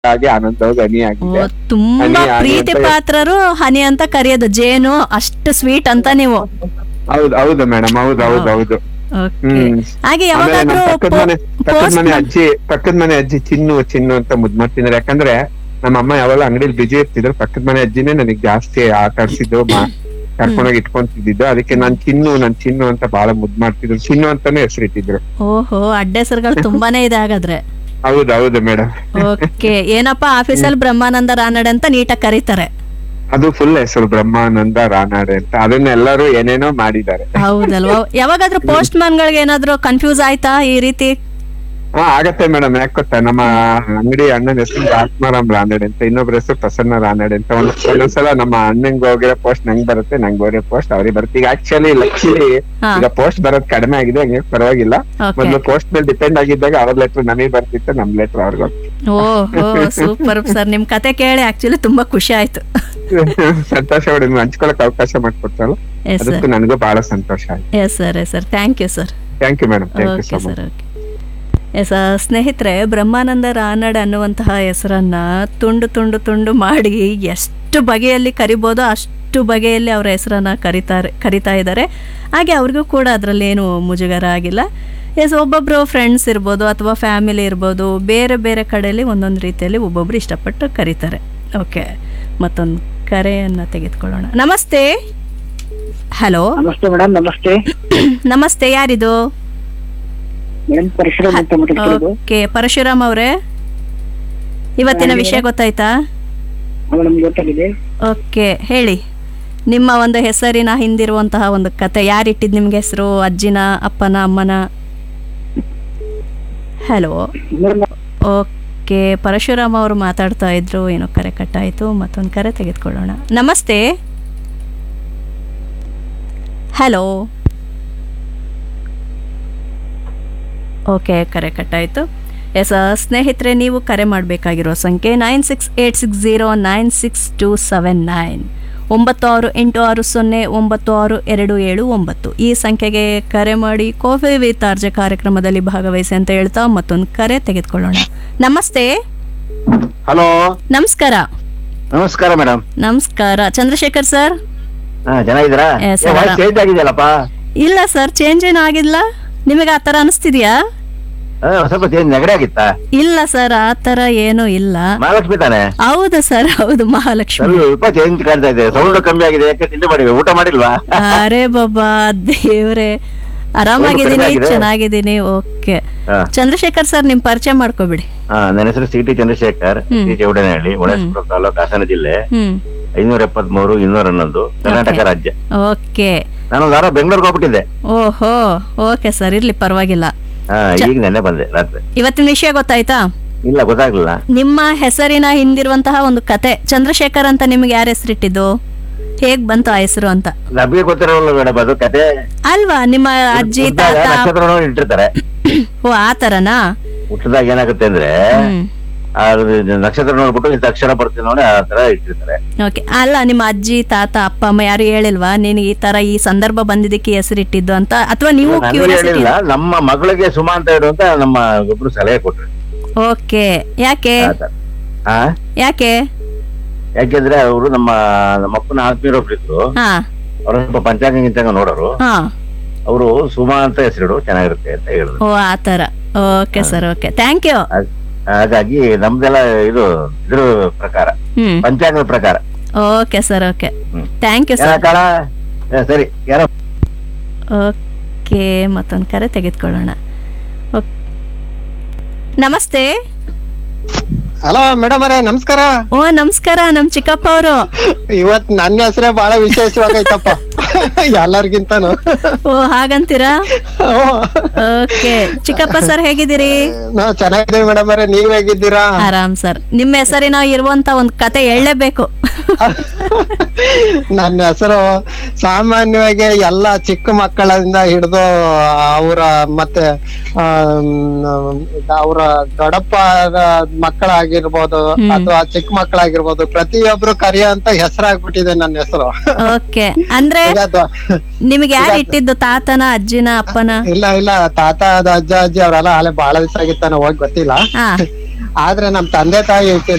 ಆಗಿ ಆನಂದವಾಗಿ ಹನಿ ಓ, ಆಗಿದೆ ತುಂಬಾ ಹನಿ, ಹನಿ ಪ್ರೀತಿ ಅಂತ- ಪಾತ್ರರು ಹನಿ ಅಂತ ಕರೆಯೋದು ಜೇನು ಅಷ್ಟು ಸ್ವೀಟ್ ಅಂತ ನೀವು ಹೌದು ಹೌದು ಮೇಡಮ್ ಹೌದು ಹೌದು ಹೌದು ಓಕೆ ಹ್ಮ್. ಹಾಗೆ ಆಮೇಲೆ ಯಾವಾಗಾದ್ರೂ ನಮ್ಮ ಪಕ್ಕದ ಮನೆ ಪಕ್ಕದ post ಮನೆ ಮಾಡ್- ಅಜ್ಜಿ ಪಕ್ಕದ ಮನೆ ಅಜ್ಜಿ ಚಿನ್ನು ಚಿನ್ನು ಅಂತ ಮುದ್ ಮಾಡ್ತಿದ್ದಾರೆ ಯಾಕಂದ್ರೆ ನಮ್ಮ ಅಮ್ಮ ಯಾವಾಗ ಅಂಗಡಿಲಿ ಬಿಜಿ ಇರ್ತಿದ್ರು ಪಕ್ಕದ ಮನೆ ಅಜ್ಜಿನೇ ನನಗೆ ಜಾಸ್ತಿ ಆಟ ಆಡ್ಸಿದ್ದು ಮಾ- ಕರ್ಕೊಂಡೋಗಿ ಇಟ್ಕೊಂತಿದ್ದು ಅದಕ್ಕೆ ನಾನ್ ಚಿನ್ನು ನನ್ ಚಿನ್ನು ಅಂತ ಬಹಳ ಮುದ್ ಮಾಡ್ತಿದ್ರು ಚಿನ್ನು ಅಂತಾನೆ ಹೆಸರಿಟ್ಟಿದ್ರು ಓಹೋ ಅಡ್ಡ ಹೆಸರುಗಳು ತುಂಬಾನೇ ಇದೆ ಹಾಗಾದ್ರೆ ಹೌದು ಹೌದು ಮೇಡಮ್ ಓಕೆ ಏನಪ್ಪಾ ಆಫೀಸಲ್ಲಿ ಬ್ರಹ್ಮಾನಂದ ರಾನಡೆ ಅಂತ ನೀಟಾಗಿ ಕರೀತಾರೆ ಅದು ಫುಲ್ ಹೆಸರು ಬ್ರಹ್ಮಾನಂದ ರಾನಾಡೆ ಅಂತ ಅದನ್ನ ಎಲ್ಲರೂ ಏನೇನೋ ಮಾಡಿದ್ದಾರೆ ಹೌದಲ್ವಾ ಯಾವಾಗಾದ್ರೂ ಪೋಸ್ಟ್ ಗಳಿಗೆ ಏನಾದ್ರೂ ಕನ್ಫ್ಯೂಸ್ ಆಯ್ತಾ ಈ ರೀತಿ ಹಾ ಆಗತ್ತೆ ಮೇಡಮ್ ಯಾಕೆ ಗೊತ್ತಾ ನಮ್ಮ ಅಂಗಡಿ ಅಣ್ಣನ ಹೆಸರು ಆತ್ಮಾರಾಮ್ ರಾನಡೆ ಅಂತ ಇನ್ನೊಬ್ರ ಹೆಸರು ಪ್ರಸನ್ನ ರಾನಡೆ ಅಂತ ಒಂದ್ ಒಂದೊಂದ್ಸಲ ನಮ್ಮ ಅಣ್ಣಂಗ್ ಹೋಗಿರೋ ಪೋಸ್ಟ್ ನಂಗ್ ಬರುತ್ತೆ ನಂಗ್ ಹೋಗಿರೋ ಪೋಸ್ಟ್ ಅವ್ರಿಗೆ ಬರುತ್ತೆ ಈಗ ಆಕ್ಚುಲಿ ಲಕ್ಷ್ಮಿ ಹಾ. ಈಗ ಪೋಸ್ಟ್ ಬರೋದ್ ಕಡಿಮೆ ಆಗಿದೆ ಹಂಗೆ ಪರವಾಗಿಲ್ಲ ಓಕೆ ಮೊದ್ಲು ಪೋಸ್ಟ್ ಮೇಲೆ ಡಿಪೆಂಡ್ ಆಗಿದ್ದಾಗ ಅವ್ರ ಲೆಟರ್ ನಮಗೆ ಬರ್ತಿತ್ತು ನಮ್ ಲೆಟರ್ ಅವ್ರಿಗೆ ಓಹೋ ಸೂಪರ್ ಸರ್ ನಿಮ್ ಕತೆ ಕೇಳಿ ಆಕ್ಚುಲಿ ತುಂಬಾ ಖುಷಿ ಆಯ್ತು ಸಂತೋಷ ಪಡಿ ನೀವು ಹಂಚ್ಕೊಳಕ್ ಅವಕಾಶ ಮಾಡ್ಕೊಡ್ತಾರಲ್ಲ ಎಸ್ ಸರ್ ಅದಕ್ಕೂ ನನಗೂ ಬಹಳ ಸಂತೋಷ ಆಯ್ತು yes sir yes sir thank you sir thank you madam thank you okay so much sir okay yes ಸ್ನೇಹಿತರೆ ಬ್ರಹ್ಮಾನಂದ ರಾನಡ್ ಅನ್ನುವಂತಹ ಹೆಸರನ್ನ ತುಂಡು ತುಂಡು ತುಂಡು ಮಾಡಿ ಎಷ್ಟು ಬಗೆಯಲ್ಲಿ ಕರಿಬೋದೋ ಅಷ್ಟು ಬಗೆಯಲ್ಲಿ ಅವರ ಹೆಸರನ್ನ ಕರಿತಾರೆ ಕರಿತಾ ಇದ್ದಾರೆ ಹಾಗೆ ಅವ್ರಿಗೂ ಕೂಡ ಅದರಲ್ಲಿ ಏನು ಮುಜುಗರ ಆಗಿಲ್ಲ ಎಸ್ ಒಬ್ಬೊಬ್ಬರು ಫ್ರೆಂಡ್ಸ್ ಇರ್ಬೋದು ಅಥವಾ ಫ್ಯಾಮಿಲಿ ಇರ್ಬೋದು ಬೇರೆ ಬೇರೆ ಕಡೆಯಲ್ಲಿ ಒಂದೊಂದು ರೀತಿಯಲ್ಲಿ ಒಬ್ಬೊಬ್ರು ಇಷ್ಟಪಟ್ಟು ಕರೀತಾರೆ ಓಕೆ ಮತ್ತೊಂದು ಕರೆಯನ್ನು ತೆಗೆದುಕೊಳ್ಳೋಣ ನಮಸ್ತೆ ಹಲೋ ನಮಸ್ತೆ ಮೇಡಮ್ ನಮಸ್ತೆ ನಮಸ್ತೆ ಯಾರಿದು ಮೇಡಮ್ ಪರಶುರಾಮ್ ಅಂತ ಮಾತಾಡ್ತಿರೋದು ಓಕೆ ಪರಶುರಾಮ್ ಅವರೇ ಇವತ್ತಿನ ವಿಷಯ ಗೊತ್ತಾಯ್ತಾ ಮೇಡಮ್ ಗೊತ್ತಾಗಿದೆ ಓಕೆ ಹೇಳಿ ನಿಮ್ಮ ಒಂದು ಹೆಸರಿನ ಹಿಂದಿರುವಂತಹ ಒಂದು ಕತೆ ಯಾರಿಟ್ಟಿದ್ ನಿಮ್ಗೆ ಹೆಸರು ಅಜ್ಜಿನ ಅಪ್ಪನ ಅಮ್ಮನ ಹಲೋ ಮೇಡಮ್ ಓಕೆ ಪರಶುರಾಮ್ ಅವರು ಮಾತಾಡ್ತಾ ಇದ್ರು ಏನೋ ಕರೆ ಕಟ್ಟಾಯಿತು ಮತ್ತೊಂದು ಕರೆ ತೆಗೆದುಕೊಳ್ಳೋಣ ನಮಸ್ತೆ ಹಲೋ ಓಕೆ ಕರೆ ಕಟ್ಟಾಯಿತು ಎಸ್ ಸ್ನೇಹಿತರೆ ನೀವು ಕರೆ ಮಾಡಬೇಕಾಗಿರೋ ಸಂಖ್ಯೆ nine six eight six zero nine six two seven nine ಒಂಬತ್ತು ಆರು ಎಂಟು ಆರು ಸೊನ್ನೆ ಒಂಬತ್ತು ಆರು ಎರಡು ಏಳು ಒಂಬತ್ತು ಈ ಸಂಖ್ಯೆಗೆ ಕರೆ ಮಾಡಿ ಕಾಫಿ ವಿತ್ ಆರ್ಜೆ ಕಾರ್ಯಕ್ರಮದಲ್ಲಿ ಭಾಗವಹಿಸಿ ಅಂತ ಹೇಳ್ತಾ ಮತ್ತೊಂದು ಕರೆ ತೆಗೆದುಕೊಳ್ಳೋಣ ನಮಸ್ತೆ ಹಲೋ ನಮಸ್ಕಾರ ನಮಸ್ಕಾರ ಮೇಡಮ್ ನಮಸ್ಕಾರ ಚಂದ್ರಶೇಖರ್ ಸರ್ ಹಾ ಚೆನ್ನಾಗಿದ್ದೀರಾ Yes, sir. ಚೇಂಜ್ ಆಗಿದೆಯಲ್ಲಪ್ಪ ಇಲ್ಲ ಸರ್ ಚೇಂಜ್ ಏನೂ ಆಗಿಲ್ಲ ನಿಮಗೆ ಆ ಥರ ಅನಿಸ್ತಿದ್ಯಾ ಆ, ಸ್ವಲ್ಪ ಚೇಂಜ್ ನೆಗಡಿ ಆಗಿತ್ತಾ ಇಲ್ಲ ಸರ್ ಆ ಥರ ಏನೂ ಇಲ್ಲ ಮಹಾಲಕ್ಷ್ಮಿ ತಾನೆ ಹೌದು ಸರ್ ಹೌದು ಮಹಾಲಕ್ಷ್ಮಿ ಸ್ವಲ್ಪ ಚೇಂಜ್ ಕಾಣ್ತಾ ಇದೆ ಸೌಂಡ್ ಕಮ್ಮಿ ಆಗಿದೆ ಯಾಕೆ ತಿಂಡಿ ಮಾಡಿವೆ ಊಟ ಮಾಡಿಲ್ವಾ ಅರೆ ಬಾಬಾ ದೇವ್ರೆ ಆರಾಮಾಗಿದ್ದೀನಿ ಕಡಿಮೆ ಆಗಿದೆ? ಚೆನ್ನಾಗಿದ್ದೀನಿ ಓಕೆ ಹಾ. ಚಂದ್ರಶೇಖರ್ ಸರ್ ನಿಮ್ ಪರಿಚಯ ಮಾಡ್ಕೊಬಿಡಿ ಹಾ ನನ್ನ ಹೆಸರು ಸಿ ಟಿ ಚಂದ್ರಶೇಖರ್ ಹ್ಮ್. ಸಿ ಚೌಡನಹಳ್ಳಿ ಒಳಸ್ಪುರ ತಾಲೂಕು ಹಾಸನ ಜಿಲ್ಲೆ ಹ್ಮ್ ಐನೂರ ಎಪ್ಪತ್ಮೂರು ಇನ್ನೂರ ಹನ್ನೊಂದು ಕರ್ನಾಟಕ Okay. ರಾಜ್ಯ ಓಕೆ ನಾನು ಒಂದು ವಾರ ಬೆಂಗಳೂರಿಗೆ ಹೋಗ್ಬಿಟ್ಟಿದ್ದೆ ಓಹೋ ಓಕೆ ಸರ್ ಇರ್ಲಿ ಪರವಾಗಿಲ್ಲ ಹಾ ಈಗ ನೆನ್ನೆ ಬಂದೆ ರಾತ್ರಿ ಇವತ್ತಿನ ವಿಷಯ ಗೊತ್ತಾಯ್ತಾ ಇಲ್ಲ ಗೊತ್ತಾಗ್ಲಿಲ್ಲ ನಿಮ್ಮ ಹೆಸರಿನ ಹಿಂದಿರುವಂತಹ ಒಂದು ಕತೆ ಚಂದ್ರಶೇಖರ್ ಅಂತ ನಿಮ್ಗೆ ಯಾರ ಹೆಸರಿಟ್ಟಿದ್ದು ಹೇಗ್ ಬಂತು ಆ ಹೆಸರು ಅಂತ ನಮಗೆ ಗೊತ್ತಿರೋಲ್ಲ ಮೇಡಮ್ ಅದು ಕತೆ ಅಲ್ವಾ ನಿಮ್ಮ ಅಜ್ಜಿ ಹುಟ್ದಾಗ ತಾತ ನಕ್ಷತ್ರ ನೋಡಿ ಇಟ್ಟಿರ್ತಾರೆ ಓ ಆ ತರನಾ ಹುಟ್ಟಿದಾಗ ಏನಾಗುತ್ತೆ ಅಂದ್ರೆ ಹ್ಮ್ ಆ ನಕ್ಷತ್ರ ನೋಡ್ಬಿಟ್ಟು ಇಂಥ ಅಕ್ಷರ ಬರ್ತೀನಿ ನೋಡಿ ಆ ತರ ಇಟ್ಟಿರ್ತಾರೆ ಓಕೆ ಅಲ್ಲ ನಿಮ್ಮ ಅಜ್ಜಿ ತಾತ ಅಪ್ಪ ಅಮ್ಮ ಯಾರು ಹೇಳಿಲ್ವಾ ನೀನು ಈ ತರ ಈ ಸಂದರ್ಭ ಬಂದಿದ್ದಕ್ಕೆ ಹೆಸರಿಟ್ಟಿದ್ದು ಅಂತ ಅಥವಾ ನೀವು ನನಗೆ ಕ್ಯೂರಿಯಾಸಿಟಿ ಹೇಳಿಲ್ಲ ನಮ್ಮ ಮಗಳಿಗೆ ಸುಮಾ ಅಂತ ಇಡು ಅಂತ ನಮ್ಮ ಒಬ್ರು ಸಲಹೆ ಕೊಟ್ರು ಓಕೆ ಯಾಕೆ ಆ ತರ. ಆ ಯಾಕೆ ಯಾಕೆಂದ್ರೆ ಅವರು ನಮ್ಮ ನಮ್ಮ ಅಪ್ಪನ ಆತ್ಮೀಯರು ಒಬ್ರು ಇದ್ರು ಹಾ ಅವ್ರ ಸ್ವಲ್ಪ ಪಂಚಾಂಗ ಗಿಂಚಾಂಗ ನೋಡೋರು ಹಾ ಅವರು ಸುಮಾ ಅಂತ ಹೆಸರಿಡು ಚೆನ್ನಾಗಿರುತ್ತೆ ಅಂತ ಹೇಳಿದ್ರು ಓ ಆ ತರ okay sir okay thank you ಹಾಗ್- ಹಾಗಾಗಿ ನಮ್ದೆಲ್ಲ ಇದು ಇದ್ರ ಪ್ರಕಾರ ಹ್ಮ್ ಪಂಚಾಂಗದ ಪ್ರಕಾರ ಓಕೆ ಸರ್ ಓಕೆ ಹ್ಮ್. ಥ್ಯಾಂಕ್ ಯು ಯಾರ ಸರ್ ಕಾಳ ಏ, ಸರಿ ಯಾರೋ ಓಕೆ ಮತ್ತೊಂದು ಕರೆ ತೆಗೆದುಕೊಳ್ಳೋಣ ಓಕ್- ನಮಸ್ತೆ ಹಲೋ ಮೇಡಮ್ ಅವರೇ ನಮಸ್ಕಾರ ಓ ನಮಸ್ಕಾರ ನಮ್ ಚಿಕ್ಕಪ್ಪ ಅವರು ಇವತ್ ನನ್ನ ಹೆಸರೇ ಬಹಳ ವಿಶೇಷವಾಗೈತಪ್ಪ ಎಲ್ಲರಿಗಿಂತನು ಓ ಹಾಗಂತೀರಾ ಓಕೆ ಚಿಕ್ಕಪ್ಪ ಸರ್ ಹೇಗಿದ್ದೀರಿ ನಾವ್ ಚೆನ್ನಾಗಿದ್ದೀವಿ ಮೇಡಮ್ ಅವರೇ ನೀವ್ ಹೇಗಿದ್ದೀರಾ ಆರಾಮ್ ಸರ್ ನಿಮ್ಮ ಹೆಸರಿನ ಇರುವಂತ ಒಂದು ಕತೆ ಹೇಳಲೇಬೇಕು ನನ್ನ ಹೆಸರು ಸಾಮಾನ್ಯವಾಗಿ ಎಲ್ಲ ಚಿಕ್ಕ ಮಕ್ಕಳಿಂದ ಹಿಡಿದು ಅವರ ಮತ್ತೆ ಅವರ ದೊಡ್ಡಪ್ಪ ಮಕ್ಕಳಾಗಿರ್ಬೋದು ಅಥವಾ ಚಿಕ್ಕ ಮಕ್ಕಳಾಗಿರ್ಬೋದು ಪ್ರತಿಯೊಬ್ರು ಕರೆಯುವಂತ ಹೆಸರಾಗ್ಬಿಟ್ಟಿದೆ ನನ್ನ ಹೆಸರು ಓಕೆ ಅಂದ್ರೆ ಈಗ ದೊ- ನಿಮಗೆ ಯಾರು ಇಟ್ಟಿದ್ದು ತಾತನ ಅಜ್ಜಿನ ಅಪ್ಪನ ಇಲ್ಲ ಇಲ್ಲ ತಾತ ಅದು ಅಜ್ಜ ಅಜ್ಜಿ ಅವರೆಲ್ಲ ಅಲ್ಲೇ ಬಹಳ ದಿವಸ ಆಗಿತ್ತಾನ ಹೋಗಿ ಗೊತ್ತಿಲ್ಲ ಹಾ ಆದ್ರೆ ನಮ್ ತಂದೆ ತಾಯಿ ಇಟ್ಟಿದ್ದು